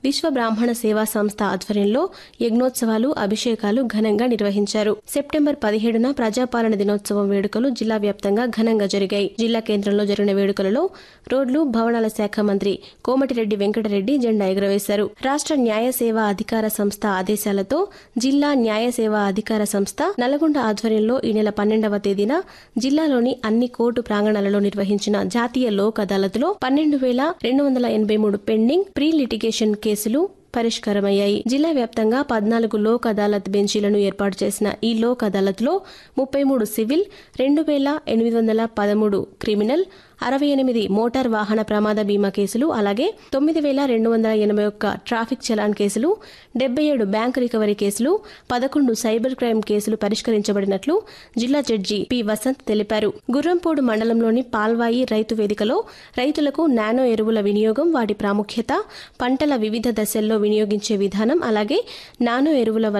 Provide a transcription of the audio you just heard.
విశ్వ బ్రాహ్మణ సేవా సంస్థ ఆధ్వర్యంలో యజ్ఞోత్సవాలు అభిషేకాలు ఘనంగా నిర్వహించారు సెప్టెంబర్ పదిహేడున ప్రజాపాలన దినోత్సవం వేడుకలు జిల్లా వ్యాప్తంగా ఘనంగా జరిగాయి జిల్లా కేంద్రంలో జరిగిన వేడుకలలో రోడ్లు భవనాల శాఖ మంత్రి కోమటిరెడ్డి వెంకటరెడ్డి జెండా ఎగురవేశారు రాష్ట్ర న్యాయ సేవా అధికార సంస్థ ఆదేశాలతో జిల్లా న్యాయ సేవా అధికార సంస్థ నల్గొండ ఆధ్వర్యంలో ఈ నెల పన్నెండవ తేదీన జిల్లాలోని అన్ని కోర్టు ప్రాంగణాలలో నిర్వహించిన జాతీయ లోక్ అదాలత్లో పన్నెండు వేల రెండు వందల ఎనభై మూడు పెండింగ్ ప్రీ లిటిగేషన్ కేసులు పరిష్కారమయ్యాయి జిల్లా వ్యాప్తంగా పద్నాలుగు లోక్ అదాలత్ బెంచీలను ఏర్పాటు చేసిన ఈ లోక్ అదాలత్లో ముప్పై మూడు సివిల్ రెండు వేల ఎనిమిది వందల పదమూడు క్రిమినల్ అరవై ఎనిమిది మోటార్ వాహన ప్రమాద బీమా కేసులు అలాగే తొమ్మిది వేల రెండు వందల ఎనభై ఒక్క ట్రాఫిక్ చలాన్ కేసులు డెబ్బై ఏడు బ్యాంక్ రికవరీ కేసులు పదకొండు సైబర్ క్రైమ్ కేసులు పరిష్కరించబడినట్లు జిల్లా జడ్జి పి వసంత్ తెలిపారు గుర్రంపోడు మండలంలోని పాల్వాయి రైతు వేదికలో రైతులకు నానో ఎరువుల వినియోగం వాటి ప్రాముఖ్యత పంటల వివిధ దశల్లో వినియోగించే విధానం అలాగే నానో ఎరువుల వల్ల